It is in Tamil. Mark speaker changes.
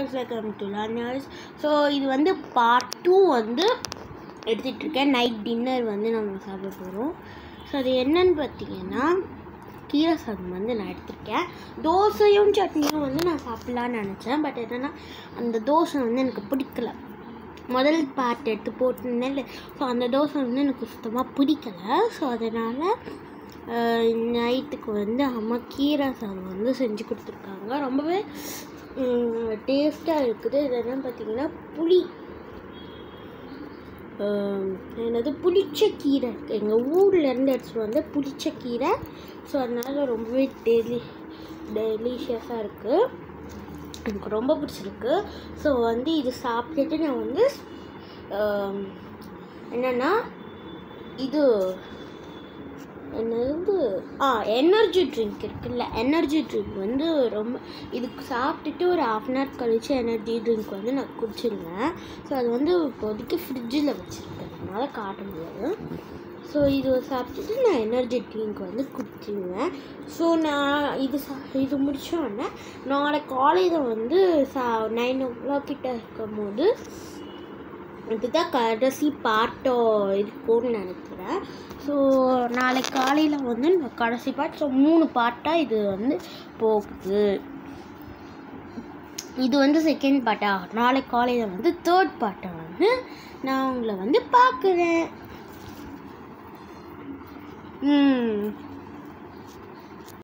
Speaker 1: guys welcome to learners so இது வந்து பார்ட் டூ வந்து எடுத்துகிட்டு இருக்கேன் நைட் டின்னர் வந்து நம்ம சாப்பிட போகிறோம் ஸோ அது என்னன்னு பார்த்தீங்கன்னா கீரை சாதம் வந்து நான் எடுத்திருக்கேன் தோசையும் சட்னியும் வந்து நான் சாப்பிட்லான்னு நினச்சேன் பட் என்னென்னா அந்த தோசை வந்து எனக்கு பிடிக்கல முதல் பார்ட் எடுத்து போட்டிருந்தேன் ஸோ அந்த தோசை வந்து எனக்கு சுத்தமாக பிடிக்கல ஸோ அதனால் நைட்டுக்கு வந்து அம்மா கீரை சாதம் வந்து செஞ்சு கொடுத்துருக்காங்க ரொம்பவே டேஸ்ட்டாக இருக்குது இது என்னன்னு பார்த்தீங்கன்னா புளி ஆஹ் என்னது புளிச்ச கீரை இருக்குது எங்கள் ஊர்லேருந்து எடுத்துகிட்டு வந்து புளிச்ச கீரை ஸோ அதனால் ரொம்பவே டெலி டெலிஷியஸாக இருக்குது எனக்கு ரொம்ப பிடிச்சிருக்கு ஸோ வந்து இது சாப்பிட்டுட்டு நான் வந்து ஆம், என்னன்னா இது என்னது ஆ எனர்ஜி ட்ரிங்க் இருக்குல்ல எனர்ஜி ட்ரிங்க் வந்து ரொம்ப இதுக்கு சாப்பிட்டுட்டு ஒரு ஹாஃப் அன் ஹவர் கழிச்சு எனர்ஜி ட்ரிங்க் வந்து நான் குடிச்சிருந்தேன் ஸோ அது வந்து இப்போதைக்கு ஃப்ரிட்ஜில் வச்சுருக்கேன் அதனால் காட்ட முடியாது ஸோ இது சாப்பிட்டுட்டு நான் எனர்ஜி ட்ரிங்க் வந்து குடிச்சிருவேன் ஸோ நான் இது சா இது முடிச்சோடனே நாளை காலையில் வந்து சா நைன் ஓ கிளாக் கிட்ட இருக்கும் போது இதுதான் கடைசி பார்ட்டோ இருக்கும்னு நினைக்கிறேன் ஸோ நாளைக்கு காலையில் வந்து நான் கடைசி பார்ட் ஸோ மூணு பார்ட்டாக இது வந்து போகுது இது வந்து செகண்ட் பார்ட்டா நாளைக்கு காலையில் வந்து தேர்ட் பார்ட்டை வந்து நான் உங்களை வந்து பார்க்குறேன் ம்